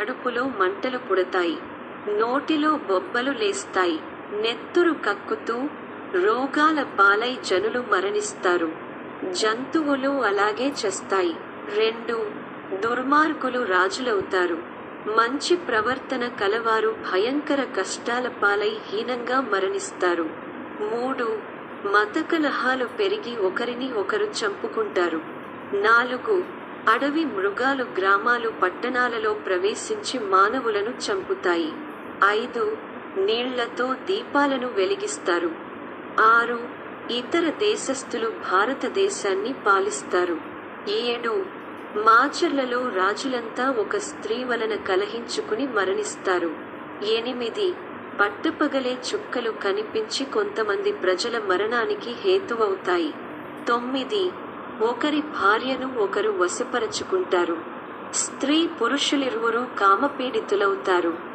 కడుపులో మంటలు పుడతాయి నోటిలో బొబ్బలు లేస్తాయి నెత్తురు కక్కుతూ రోగాల పాలై జనులు మరణిస్తారు జంతువులు అలాగే చేస్తాయి రెండు దుర్మార్గులు రాజులవుతారు మంచి ప్రవర్తన కలవారు భయంకర కష్టాల పాలై హీనంగా మరణిస్తారు మూడు మత కలహాలు పెరిగి ఒకరిని ఒకరు చంపుకుంటారు నాలుగు అడవి మృగాలు గ్రామాలు పట్టణాలలో ప్రవేశించి మానవులను చంపుతాయి ఐదు నీళ్లతో దీపాలను వెలిగిస్తారు ఆరు ఇతర దేశస్థులు భారతదేశాన్ని పాలిస్తారు ఏడు మాచర్లలో రాజులంతా ఒక స్త్రీ వలన కలహించుకుని మరణిస్తారు ఎనిమిది పట్టపగలే చుక్కలు కనిపించి కొంతమంది ప్రజల మరణానికి హేతువవుతాయి తొమ్మిది ఒకరి భార్యను ఒకరు వశపరచుకుంటారు స్త్రీ పురుషులిరువురు కామపీడితులవుతారు